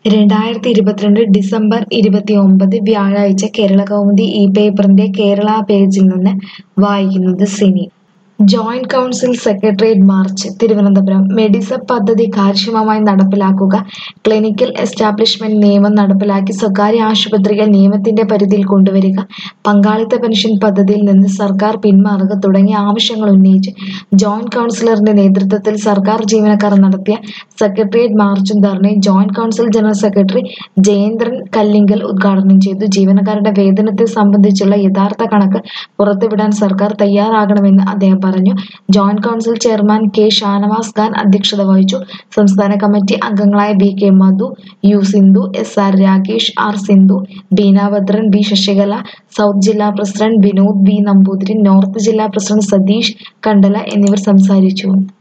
രണ്ടായിരത്തി ഇരുപത്തിരണ്ട് ഡിസംബർ ഇരുപത്തിയൊമ്പത് വ്യാഴാഴ്ച കേരളകൗമുദി ഈ പേപ്പറിന്റെ കേരള പേജിൽ നിന്ന് വായിക്കുന്നത് Sini joint council secretariat march Thiruvananthapuram Medisep പദ്ധതി കാര്യക്ഷമമായി നടപ്പിലാക്കുക ക്ലിനിക്കൽ എസ്റ്റാബ്ലിഷ്മെന്റ് നിയമം നടപ്പിലാക്കി സ്വകാര്യ ആശുപത്രികൾ നിയമത്തിന്റെ പരിധിയിൽ കൊണ്ടുവരിക പങ്കാളിത്ത പെൻഷൻ പദ്ധതിയിൽ നിന്ന് സർക്കാർ പിന്മാറുക തുടങ്ങിയ ആവശ്യങ്ങൾ ഉന്നയിച്ച് ജോയിന്റ് കൗൺസിലറിന്റെ നേതൃത്വത്തിൽ സർക്കാർ ജീവനക്കാർ നടത്തിയ സെക്രട്ടേറിയറ്റ് മാർച്ചും ധർണയും joint council general secretary Jayendran Kallingal ഉദ്ഘാടനം ചെയ്തു ജീവനക്കാരുടെ വേതനത്തെ സംബന്ധിച്ചുള്ള യഥാർത്ഥ കണക്ക് പുറത്തുവിടാൻ സർക്കാർ തയ്യാറാകണമെന്ന് അദ്ദേഹം പറഞ്ഞു joint council chairman K Shanavas Khan അധ്യക്ഷത വഹിച്ചു സംസ്ഥാന കമ്മിറ്റി അംഗങ്ങളായ V K Madhu U Sindhu S R Rakesh R Sindhu Beenabhadran B Sasikala south ജില്ലാ president Vinod B Namboothiri north ജില്ലാ പ്രസിഡന്റ് സതീഷ് കണ്ടല എന്നിവർ സംസാരിച്ചു